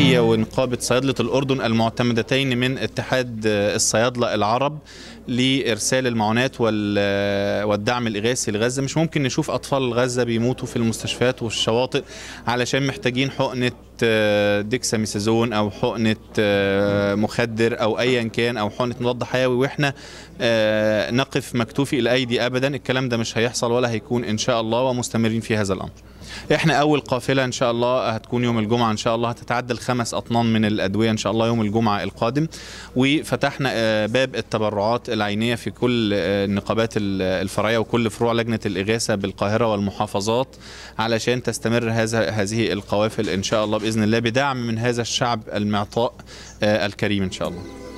هي ونقابه صيادله الاردن المعتمدتين من اتحاد الصيادله العرب لارسال المعونات وال- والدعم الاغاثي لغزه مش ممكن نشوف اطفال غزه بيموتوا في المستشفيات والشواطئ علشان محتاجين حقنه آه، ديكساميثازون او حقنه آه، مخدر او ايا كان او حقنه مضاد حيوي واحنا آه، نقف مكتوفي الايدي ابدا الكلام ده مش هيحصل ولا هيكون ان شاء الله ومستمرين في هذا الامر احنا اول قافله ان شاء الله هتكون يوم الجمعه ان شاء الله هتتعدى الخمس اطنان من الادويه ان شاء الله يوم الجمعه القادم وفتحنا آه، باب التبرعات العينيه في كل آه، النقابات ال- الفرعيه وكل فروع لجنه الاغاثه بالقاهره والمحافظات علشان تستمر هذا هذه القوافل ان شاء الله باذن الله بدعم من هذا الشعب المعطاء آه، الكريم ان شاء الله